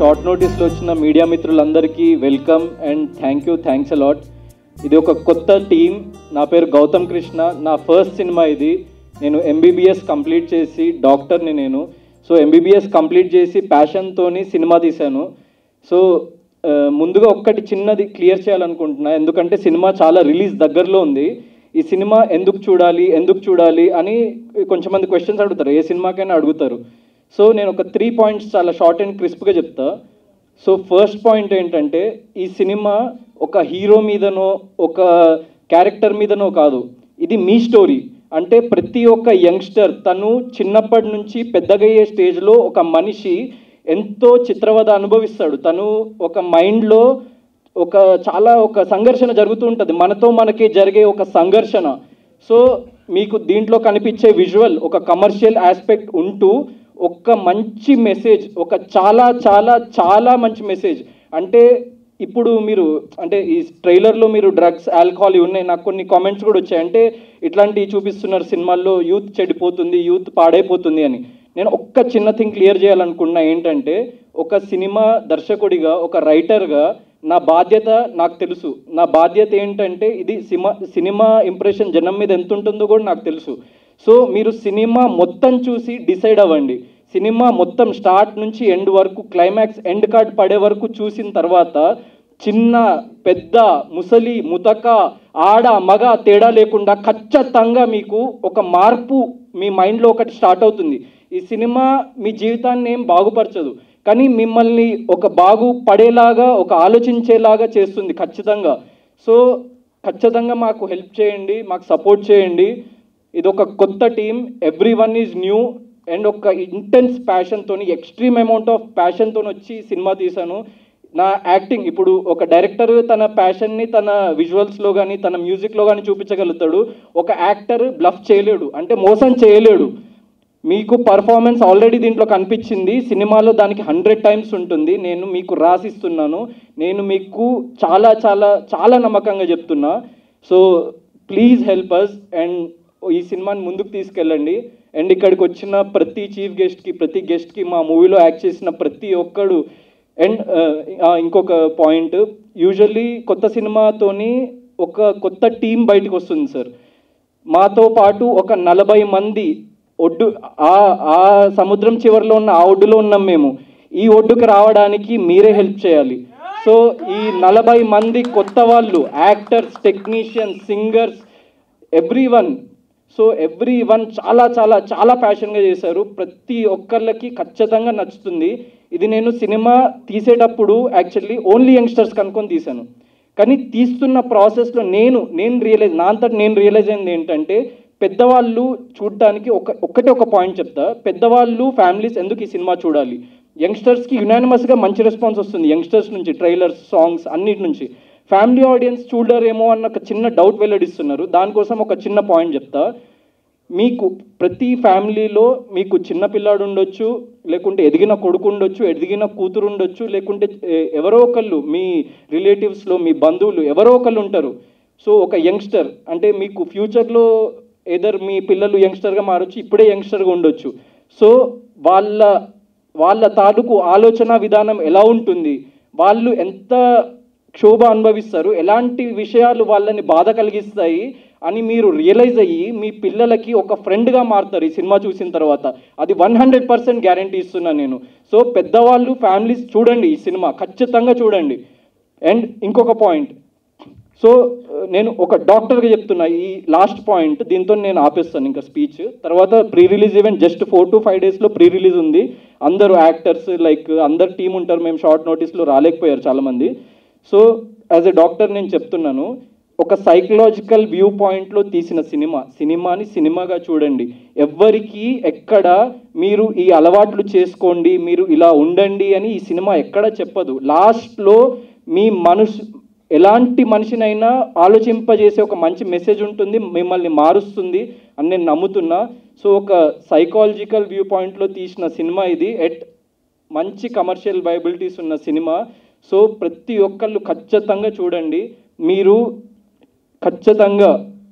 Short నోటీస్లో వచ్చిన media మిత్రులందరికీ welcome and thank you thanks a lot ఇది ఒక కొత్త టీం నా పేరు గౌతమ్ కృష్ణ నా ఫస్ట్ సినిమా ఇది నేను ఎంబీబీఎస్ కంప్లీట్ చేసి డాక్టర్ని నేను సో ఎంబీబీఎస్ కంప్లీట్ చేసి ప్యాషన్తోని సినిమా తీశాను సో ఆ, ముందుగా ఒక్కటి చిన్నది క్లియర్ చేయాలనుకుంటున్నా ఎందుకంటే సినిమా చాలా రిలీజ్ దగ్గరలో ఉంది ఈ సినిమా ఎందుకు చూడాలి ఎందుకు చూడాలి అని కొంచెం మంది క్వశ్చన్స్ అడుగుతారు ఏ సినిమాకైనా అడుగుతారు సో నేను ఒక త్రీ పాయింట్స్ చాలా షార్ట్ అండ్ క్రిస్ప్గా చెప్తా సో ఫస్ట్ పాయింట్ ఏంటంటే ఈ సినిమా ఒక హీరో మీదనో ఒక క్యారెక్టర్ మీదనో కాదు ఇది మీ స్టోరీ అంటే ప్రతి ఒక్క యంగ్స్టర్ తను చిన్నప్పటి నుంచి పెద్దగయ్యే స్టేజ్లో ఒక మనిషి ఎంతో చిత్రవద అనుభవిస్తాడు తను ఒక మైండ్లో ఒక చాలా ఒక సంఘర్షణ జరుగుతూ ఉంటుంది మనతో మనకి జరిగే ఒక సంఘర్షణ సో మీకు దీంట్లో కనిపించే విజువల్ ఒక కమర్షియల్ ఆస్పెక్ట్ ఉంటూ ఒక మంచి మెసేజ్ ఒక చాలా చాలా చాలా మంచి మెసేజ్ అంటే ఇప్పుడు మీరు అంటే ఈ ట్రైలర్లో మీరు డ్రగ్స్ ఆల్కహాల్ ఇవి ఉన్నాయి నాకు కొన్ని కామెంట్స్ కూడా వచ్చాయి అంటే ఇట్లాంటివి చూపిస్తున్నారు సినిమాల్లో యూత్ చెడిపోతుంది యూత్ పాడైపోతుంది అని నేను ఒక్క చిన్న థింగ్ క్లియర్ చేయాలనుకున్నా ఏంటంటే ఒక సినిమా దర్శకుడిగా ఒక రైటర్గా నా బాధ్యత నాకు తెలుసు నా బాధ్యత ఏంటంటే ఇది సినిమా సినిమా ఇంప్రెషన్ జనం మీద ఎంత ఉంటుందో కూడా నాకు తెలుసు సో మీరు సినిమా మొత్తం చూసి డిసైడ్ అవ్వండి సినిమా మొత్తం స్టార్ట్ నుంచి ఎండ్ వరకు క్లైమాక్స్ ఎండ్ కార్డ్ పడే వరకు చూసిన తర్వాత చిన్న పెద్ద ముసలి ముతక ఆడ మగ తేడా లేకుండా ఖచ్చితంగా మీకు ఒక మార్పు మీ మైండ్లో ఒకటి స్టార్ట్ అవుతుంది ఈ సినిమా మీ జీవితాన్ని ఏం బాగుపరచదు కానీ మిమ్మల్ని ఒక బాగుపడేలాగా ఒక ఆలోచించేలాగా చేస్తుంది ఖచ్చితంగా సో ఖచ్చితంగా మాకు హెల్ప్ చేయండి మాకు సపోర్ట్ చేయండి ఇది ఒక కొత్త team everyone is new and ఒక ఇంటెన్స్ ప్యాషన్తో ఎక్స్ట్రీమ్ అమౌంట్ ఆఫ్ ప్యాషన్తో వచ్చి సినిమా తీశాను నా యాక్టింగ్ ఇప్పుడు ఒక డైరెక్టర్ తన ప్యాషన్ని తన విజువల్స్లో కానీ తన మ్యూజిక్లో కానీ చూపించగలుగుతాడు ఒక యాక్టర్ బ్లఫ్ చేయలేడు అంటే మోసం చేయలేడు మీకు పర్ఫార్మెన్స్ ఆల్రెడీ దీంట్లో కనిపించింది సినిమాలో దానికి హండ్రెడ్ టైమ్స్ ఉంటుంది నేను మీకు రాసిస్తున్నాను నేను మీకు చాలా చాలా చాలా నమ్మకంగా చెప్తున్నా so please help us and ఈ సినిమాని ముందుకు తీసుకెళ్ళండి అండ్ ఇక్కడికి వచ్చిన ప్రతి చీఫ్ గెస్ట్కి ప్రతి గెస్ట్కి మా మూవీలో యాక్ట్ చేసిన ప్రతి ఒక్కడు అండ్ ఇంకొక పాయింట్ యూజువల్లీ కొత్త సినిమాతోని ఒక కొత్త టీం బయటకు వస్తుంది సార్ మాతో పాటు ఒక నలభై మంది ఒడ్డు ఆ ఆ సముద్రం చివరిలో ఉన్న ఆ ఒడ్డులో ఉన్నాం మేము ఈ ఒడ్డుకి రావడానికి మీరే హెల్ప్ చేయాలి సో ఈ నలభై మంది కొత్త వాళ్ళు actors technicians singers everyone so everyone చాలా చాలా చాలా ప్యాషన్గా చేశారు ప్రతి ఒక్కళ్ళకి ఖచ్చితంగా నచ్చుతుంది ఇది నేను సినిమా తీసేటప్పుడు యాక్చువల్లీ ఓన్లీ యంగ్స్టర్స్ కనుక్కొని తీశాను కానీ తీస్తున్న ప్రాసెస్లో నేను నేను రియలైజ్ నా అంతటి నేను రియలైజ్ అయింది ఏంటంటే పెద్దవాళ్ళు చూడడానికి ఒక ఒక్కటే ఒక పాయింట్ చెప్తా పెద్దవాళ్ళు ఫ్యామిలీస్ ఎందుకు ఈ సినిమా చూడాలి యంగ్స్టర్స్కి యునానిమస్గా మంచి రెస్పాన్స్ వస్తుంది యంగ్స్టర్స్ నుంచి ట్రైలర్స్ సాంగ్స్ అన్నిటి నుంచి ఫ్యామిలీ ఆడియన్స్ చూడరేమో అన్న ఒక చిన్న డౌట్ వెల్లడిస్తున్నారు దానికోసం ఒక చిన్న పాయింట్ చెప్తా మీకు ప్రతి ఫ్యామిలీలో మీకు చిన్న పిల్లాడు ఉండొచ్చు లేకుంటే ఎదిగిన కొడుకు ఉండొచ్చు ఎదిగిన కూతురు ఉండొచ్చు లేకుంటే ఎ- ఎవరో ఒకళ్ళు మీ రిలేటివ్స్లో మీ బంధువులు ఎవరో ఒకళ్ళు ఉంటారు సో ఒక యంగ్స్టర్ అంటే మీకు ఫ్యూచర్లో ఏదర్ మీ పిల్లలు యంగ్స్టర్గా మారొచ్చు ఇప్పుడే యంగ్స్టర్గా ఉండొచ్చు సో వాళ్ళ వాళ్ళ తాలూకు ఆలోచన విధానం ఎలా ఉంటుంది వాళ్ళు ఎంత క్షోభ అనుభవిస్తారు ఎలాంటి విషయాలు వాళ్ళని బాధ కలిగిస్తాయి అని మీరు రియలైజ్ అయ్యి మీ పిల్లలకి ఒక ఫ్రెండ్గా మారుతారు ఈ సినిమా చూసిన తర్వాత అది వన్ హండ్రెడ్ పర్సెంట్ గ్యారంటీ ఇస్తున్నాను నేను సో పెద్దవాళ్ళు ఫ్యామిలీస్ చూడండి ఈ సినిమా ఖచ్చితంగా చూడండి అండ్ ఇంకొక పాయింట్ సో నేను ఒక డాక్టర్గా చెప్తున్నా ఈ లాస్ట్ పాయింట్ దీంతో నేను ఆపేస్తాను ఇంకా స్పీచ్ తర్వాత pre release event just four to five డేస్లో ప్రీ రిలీజ్ ఉంది అందరూ యాక్టర్స్ లైక్ అందరు టీం ఉంటారు మేము షార్ట్ నోటీస్లో రాలేకపోయారు చాలామంది సో యాజ్ ఎ డాక్టర్ నేను చెప్తున్నాను ఒక సైకలాజికల్ వ్యూ పాయింట్లో తీసిన సినిమా సినిమాని సినిమాగా చూడండి ఎవ్వరికి ఎక్కడ మీరు ఈ అలవాట్లు చేసుకోండి మీరు ఇలా ఉండండి అని ఈ సినిమా ఎక్కడ చెప్పదు లాస్ట్లో మీ మనసు ఎలాంటి మనిషినైనా ఆలోచింపజేసే ఒక మంచి మెసేజ్ ఉంటుంది మిమ్మల్ని మారుస్తుంది అని నేను నమ్ముతున్నా సో ఒక సైకాలజికల్ వ్యూ పాయింట్లో తీసిన సినిమా ఇది ఎట్ మంచి కమర్షియల్ వైబిలిటీస్ ఉన్న సినిమా సో ప్రతి ఒక్కళ్ళు ఖచ్చితంగా చూడండి మీరు ఖచ్చితంగా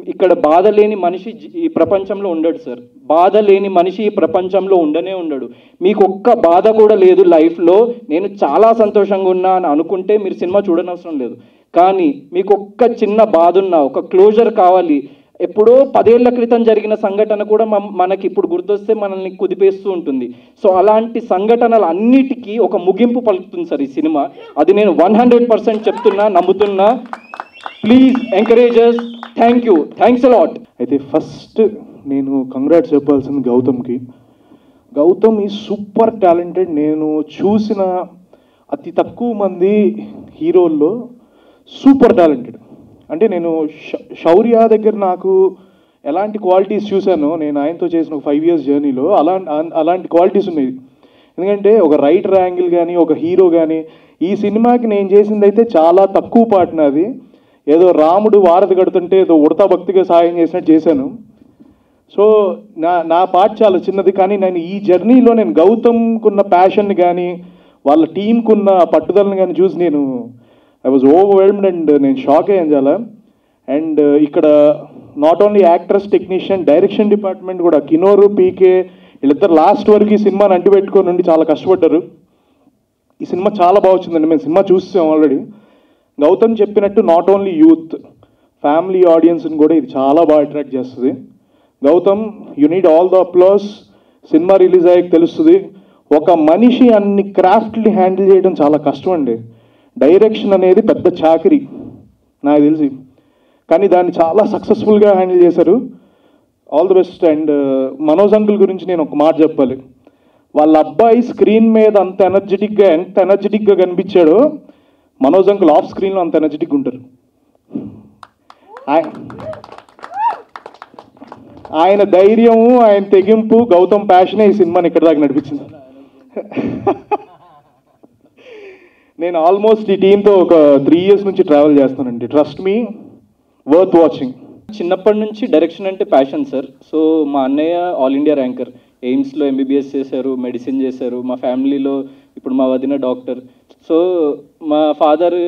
ఇక్కడ బాధ లేని మనిషి జీ- ఈ ప్రపంచంలో ఉండడు సార్ బాధ లేని మనిషి ఈ ప్రపంచంలో ఉండనే ఉండడు మీకు ఒక్క బాధ కూడా లేదు లైఫ్లో నేను చాలా సంతోషంగా ఉన్నా అని అనుకుంటే మీరు సినిమా చూడనవసరం లేదు కానీ మీకు ఒక్క చిన్న బాధ ఉన్నా ఒక క్లోజర్ కావాలి ఎప్పుడో పదేళ్ల క్రితం జరిగిన సంఘటన కూడా మమ్- మనకి ఇప్పుడు గుర్తొస్తే మనల్ని కుదిపేస్తూ ఉంటుంది సో అలాంటి సంఘటనలు అన్నిటికీ ఒక ముగింపు పలుకుతుంది సార్ ఈ సినిమా అది నేను వన్ హండ్రెడ్ పర్సెంట్ చెప్తున్నా నమ్ముతున్నా please encourage us thank you thanks a lot అయితే ఫస్ట్ నేను కంగ్రాట్స్ చెప్పాల్సింది గౌతమ్కి గౌతమ్ ఈ సూపర్ టాలెంటెడ్ నేను చూసిన అతి తక్కువ మంది హీరోల్లో సూపర్ టాలెంటెడ్ అంటే నేను శ- శౌర్య దగ్గర నాకు ఎలాంటి క్వాలిటీస్ చూశానో నేను ఆయనతో చేసిన ఒక ఫైవ్ ఇయర్స్ జర్నీలో అలా అలాంటి క్వాలిటీస్ ఉన్నాయి ఎందుకంటే ఒక రైటర్ యాంగిల్ కానీ ఒక హీరో కానీ ఈ సినిమాకి నేను చేసింది అయితే చాలా తక్కువ పాట నాది ఏదో రాముడు వారధి కడుతుంటే ఏదో ఉడతా భక్తిగా సాయం చేసినట్టు చేశాను సో నా నా పాట చాలా చిన్నది కానీ నేను ఈ జర్నీలో నేను గౌతమ్కున్న ప్యాషన్ని కానీ వాళ్ళ టీంకున్న పట్టుదలని కానీ చూసి నేను ఐ వాజ్ ఓవర్వెల్మ్డ్ అండ్ నేను షాక్ అయ్యాను చాలా అండ్ ఇక్కడ not only actress technician direction department కూడా కినోరు పీకే వీళ్ళిద్దరు లాస్ట్ వరకు ఈ సినిమాని అంటి పెట్టుకొని ఉండి చాలా కష్టపడ్డారు ఈ సినిమా చాలా బాగా వచ్చిందండి మేము సినిమా చూసాం ఆల్రెడీ గౌతమ్ చెప్పినట్టు నాట్ ఓన్లీ యూత్ ఫ్యామిలీ ఆడియన్స్ని కూడా ఇది చాలా బాగా అట్రాక్ట్ చేస్తుంది Gautam you need all the applause సినిమా రిలీజ్ అయ్యాక తెలుస్తుంది ఒక మనిషి అన్ని క్రాఫ్ట్ని హ్యాండిల్ చేయడం చాలా కష్టం అండి డైరెక్షన్ అనేది పెద్ద చాకరీ నాకు తెలిసి కానీ దాన్ని చాలా సక్సెస్ఫుల్గా హ్యాండిల్ చేశారు all the best and Manoj uncle గురించి నేను ఒక మాట చెప్పాలి వాళ్ళ అబ్బాయి స్క్రీన్ మీద అంత ఎనర్జెటిక్గా ఎంత ఎనర్జెటిక్గా కనిపించాడో మనోజ్ అంకుల్ ఆఫ్ స్క్రీన్లో అంత ఎనర్జెటిక్గా ఉంటారు ఆయ- ఆయన ధైర్యము ఆయన తెగింపు గౌతమ్ ప్యాషనే ఈ సినిమాని ఇక్కడ దాకా నడిపించింది నేను ఆల్మోస్ట్ ఈ టీంతో ఒక త్రీ ఇయర్స్ నుంచి ట్రావెల్ చేస్తానండి ట్రస్ట్ మీ వర్త్ వాచింగ్ చిన్నప్పటి నుంచి డైరెక్షన్ అంటే ప్యాషన్ సార్ సో మా అన్నయ్య ఆల్ ఇండియా ర్యాంకర్ ఎయిమ్స్లో ఎంబీబీఎస్ చేశారు మెడిసిన్ చేశారు మా ఫ్యామిలీలో ఇప్పుడు మా వదిన డాక్టర్ సో మా ఫాదర్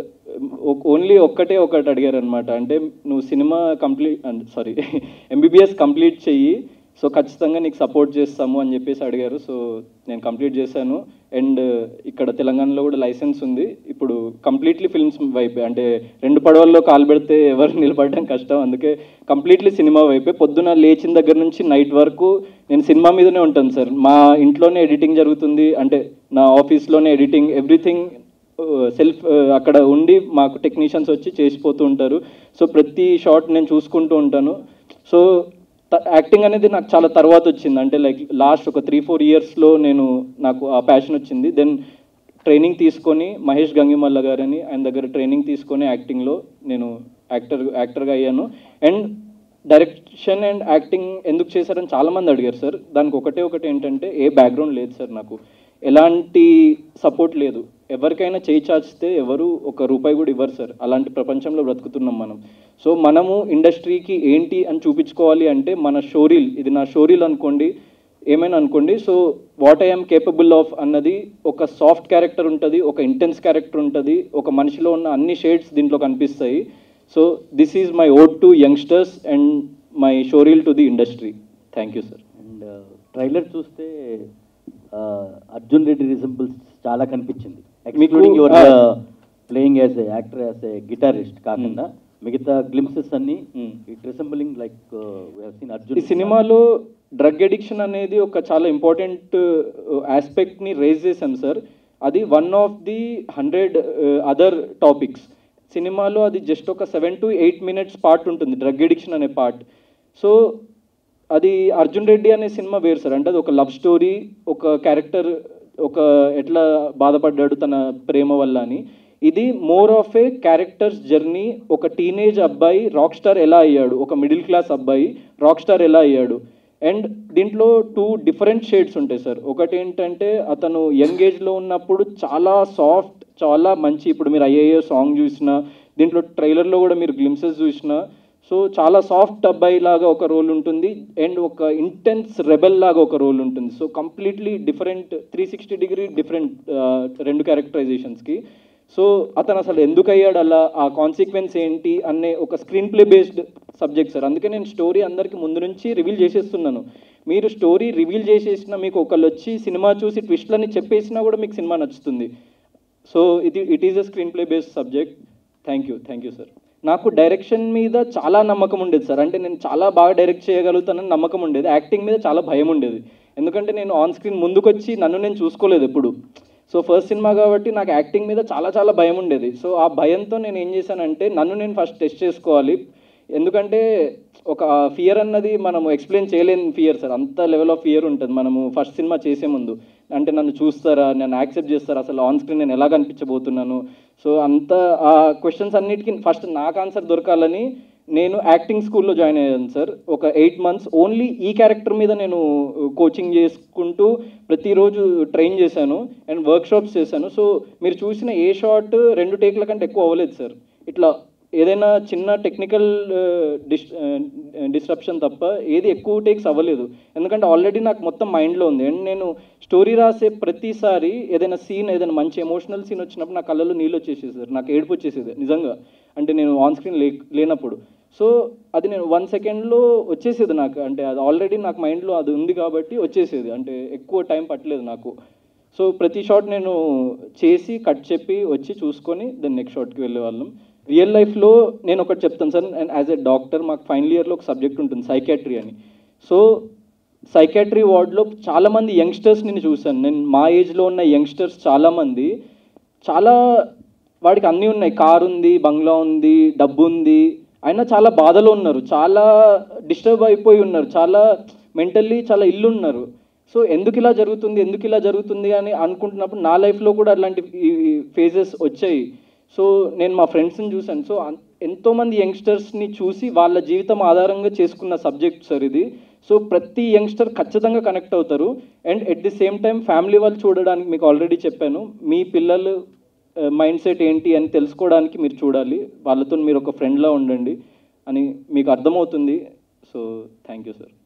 ఓన్లీ ఒక్కటే ఒకటి అడిగారు అనమాట అంటే నువ్వు సినిమా కంప్లీట్ సారీ ఎంబీబీఎస్ కంప్లీట్ చెయ్యి సో ఖచ్చితంగా నీకు సపోర్ట్ చేస్తాము అని చెప్పేసి అడిగారు సో నేను కంప్లీట్ చేశాను అండ్ ఇక్కడ తెలంగాణలో కూడా లైసెన్స్ ఉంది ఇప్పుడు కంప్లీట్లీ ఫిల్మ్స్ వైపే అంటే రెండు పడవల్లో కాలు పెడితే ఎవరు నిలబడడం కష్టం అందుకే కంప్లీట్లీ సినిమా వైపే పొద్దున లేచిన దగ్గర నుంచి నైట్ వరకు నేను సినిమా మీదనే ఉంటాను సార్ మా ఇంట్లోనే ఎడిటింగ్ జరుగుతుంది అంటే నా ఆఫీస్లోనే ఎడిటింగ్ ఎవ్రీథింగ్ సెల్ఫ్ అక్కడ ఉండి మాకు టెక్నీషియన్స్ వచ్చి చేసిపోతూ ఉంటారు సో ప్రతి షాట్ నేను చూసుకుంటూ ఉంటాను సో యాక్టింగ్ అనేది నాకు చాలా తర్వాత వచ్చింది అంటే లైక్ లాస్ట్ ఒక త్రీ ఫోర్ ఇయర్స్లో నేను నాకు ఆ ప్యాషన్ వచ్చింది దెన్ ట్రైనింగ్ తీసుకొని మహేష్ గంగిమల్ల గారని ఆయన దగ్గర ట్రైనింగ్ తీసుకొని యాక్టింగ్లో నేను యాక్టర్ యాక్టర్గా అయ్యాను అండ్ డైరెక్షన్ అండ్ యాక్టింగ్ ఎందుకు చేశారని చాలామంది అడిగారు సార్ దానికి ఒకటే ఒకటి ఏంటంటే ఏ బ్యాక్గ్రౌండ్ లేదు సార్ నాకు ఎలాంటి సపోర్ట్ లేదు ఎవరికైనా చేయి చాచితే ఎవరు ఒక రూపాయి కూడా ఇవ్వరు సార్ అలాంటి ప్రపంచంలో బ్రతుకుతున్నాం మనం సో మనము ఇండస్ట్రీకి ఏంటి అని చూపించుకోవాలి అంటే మన షోరీల్ ఇది నా షోరీల్ అనుకోండి ఏమైనా అనుకోండి so what I'm capable of అన్నది ఒక సాఫ్ట్ క్యారెక్టర్ ఉంటుంది ఒక ఇంటెన్స్ క్యారెక్టర్ ఉంటుంది ఒక మనిషిలో ఉన్న అన్ని షేడ్స్ దీంట్లో కనిపిస్తాయి so this is my vote to youngsters and my showreel to the industry thank you sir and trailer చూస్తే ఆ, అర్జున్ రెడ్డి రిసింబుల్స్ చాలా కనిపించింది ఎక్స్క్లూడింగ్ యువర్ ఆ. Playing as a actor as a guitarist కాకుండా మిగతా గ్లిమ్సెస్ అన్ని Hmm. It resembling like scene ఈ అర్జున్ సినిమాలో డ్రగ్ ఎడిక్షన్ అనేది ఒక చాలా ఇంపార్టెంట్ ఆస్పెక్ట్ని రేజ్ చేశాం సార్ అది one of the hundred other topics సినిమాలో అది జస్ట్ ఒక seven to eight minutes part ఉంటుంది డ్రగ్ ఎడిక్షన్ అనే పార్ట్ సో అది అర్జున్ రెడ్డి అనే సినిమా వేరు సార్ అంటే అది ఒక లవ్ స్టోరీ ఒక క్యారెక్టర్ ఒక ఎట్లా బాధపడ్డాడు తన ప్రేమ వల్ల అని ఇది more of a character's journey ఒక టీనేజ్ అబ్బాయి రాక్ స్టార్ ఎలా అయ్యాడు ఒక మిడిల్ క్లాస్ అబ్బాయి రాక్ స్టార్ ఎలా అయ్యాడు అండ్ దీంట్లో టూ డిఫరెంట్ షేడ్స్ ఉంటాయి సార్ ఒకటి ఏంటంటే అతను యంగ్ ఏజ్లో ఉన్నప్పుడు చాలా సాఫ్ట్ చాలా మంచి ఇప్పుడు మీరు అయ్యే సాంగ్ చూసినా దీంట్లో ట్రైలర్లో కూడా మీరు గ్లిమ్సెస్ చూసినా సో చాలా సాఫ్ట్ అబ్బాయి లాగా ఒక రోల్ ఉంటుంది అండ్ ఒక ఇంటెన్స్ రెబెల్ లాగా ఒక రోల్ ఉంటుంది so completely different three sixty degree different రెండు క్యారెక్టరైజేషన్స్కి సో అతను అసలు ఎందుకు అయ్యాడు అలా ఆ కాన్సిక్వెన్స్ ఏంటి అనే ఒక screenplay based subject sir అందుకే నేను స్టోరీ అందరికీ ముందు నుంచి రివీల్ చేసేస్తున్నాను మీరు స్టోరీ రివీల్ చేసేసిన మీకు ఒకళ్ళు వచ్చి సినిమా చూసి ట్విస్ట్లని చెప్పేసినా కూడా మీకు సినిమా నచ్చుతుంది సో ఇది it is a screenplay based subject thank you thank you sir నాకు డైరెక్షన్ మీద చాలా నమ్మకం ఉండేది సార్ అంటే నేను చాలా బాగా డైరెక్ట్ చేయగలుగుతానని నమ్మకం ఉండేది యాక్టింగ్ మీద చాలా భయం ఉండేది ఎందుకంటే నేను ఆన్ స్క్రీన్ ముందుకొచ్చి నన్ను నేను చూసుకోలేదు ఎప్పుడు సో ఫస్ట్ సినిమా కాబట్టి నాకు యాక్టింగ్ మీద చాలా చాలా భయం ఉండేది సో ఆ భయంతో నేను ఏం చేశానంటే నన్ను నేను ఫస్ట్ టెస్ట్ చేసుకోవాలి ఎందుకంటే ఒక ఫియర్ అన్నది మనం ఎక్స్ప్లెయిన్ చేయలేని ఫియర్ సార్ అంత లెవెల్ ఆఫ్ ఫియర్ ఉంటుంది మనము ఫస్ట్ సినిమా చేసే ముందు అంటే నన్ను చూస్తారా నన్ను యాక్సెప్ట్ చేస్తారా అసలు ఆన్ స్క్రీన్ నేను ఎలా కనిపించబోతున్నాను సో అంత ఆ క్వశ్చన్స్ అన్నిటికీ ఫస్ట్ నాకు ఆన్సర్ దొరకాలని నేను యాక్టింగ్ స్కూల్లో జాయిన్ అయ్యాను సార్ ఒక ఎయిట్ మంత్స్ ఓన్లీ ఈ క్యారెక్టర్ మీద నేను కోచింగ్ చేసుకుంటూ ప్రతిరోజు ట్రైన్ చేశాను అండ్ వర్క్షాప్స్ చేశాను సో మీరు చూసిన ఏ షాట్ రెండు టేక్ల కంటే ఎక్కువ అవ్వలేదు సార్ ఇట్లా ఏదైనా చిన్న టెక్నికల్ డిస్ డిస్ట్రప్షన్ తప్ప ఏది ఎక్కువ టేక్స్ అవ్వలేదు ఎందుకంటే ఆల్రెడీ నాకు మొత్తం మైండ్లో ఉంది అండ్ నేను స్టోరీ రాసే ప్రతిసారి ఏదైనా సీన్ ఏదైనా మంచి ఎమోషనల్ సీన్ వచ్చినప్పుడు నా కళ్ళలో నీళ్ళు వచ్చేసేది సార్ నాకు ఏడుపు వచ్చేసేది నిజంగా అంటే నేను ఆన్ స్క్రీన్ లే లేనప్పుడు సో అది నేను వన్ సెకండ్లో వచ్చేసేది నాకు అంటే అది ఆల్రెడీ నాకు మైండ్లో అది ఉంది కాబట్టి వచ్చేసేది అంటే ఎక్కువ టైం పట్టలేదు నాకు సో ప్రతి షాట్ నేను చేసి కట్ చెప్పి వచ్చి చూసుకొని దెన్ నెక్స్ట్ షాట్కి వెళ్ళే వాళ్ళం రియల్ లైఫ్లో నేను ఒకటి చెప్తాను sir and as a doctor మాకు ఫైనల్ ఇయర్లో ఒక సబ్జెక్ట్ ఉంటుంది సైకాట్రీ అని సో సైకాట్రీ వార్డ్లో చాలామంది యంగ్స్టర్స్ నేను చూశాను నేను మా ఏజ్లో ఉన్న యంగ్స్టర్స్ చాలామంది చాలా వాడికి అన్నీ ఉన్నాయి కారు ఉంది బంగ్లా ఉంది డబ్బు ఉంది అయినా చాలా బాధలో ఉన్నారు చాలా డిస్టర్బ్ అయిపోయి ఉన్నారు చాలా మెంటల్లీ చాలా ఇల్లు ఉన్నారు సో ఎందుకు ఇలా జరుగుతుంది ఎందుకు ఇలా జరుగుతుంది అని అనుకుంటున్నప్పుడు నా లైఫ్లో కూడా అలాంటి ఫేజెస్ వచ్చాయి సో నేను మా ఫ్రెండ్స్ని చూశాను సో అన్- ఎంతోమంది యంగ్స్టర్స్ని చూసి వాళ్ళ జీవితం ఆధారంగా చేసుకున్న సబ్జెక్ట్ సార్ ఇది సో ప్రతి యంగ్స్టర్ ఖచ్చితంగా కనెక్ట్ అవుతారు and at the same time family వాళ్ళు చూడడానికి మీకు ఆల్రెడీ చెప్పాను మీ పిల్లలు మైండ్ సెట్ ఏంటి అని తెలుసుకోవడానికి మీరు చూడాలి వాళ్ళతో మీరు ఒక ఫ్రెండ్లా ఉండండి అని మీకు అర్థమవుతుంది సో థ్యాంక్ యూ సార్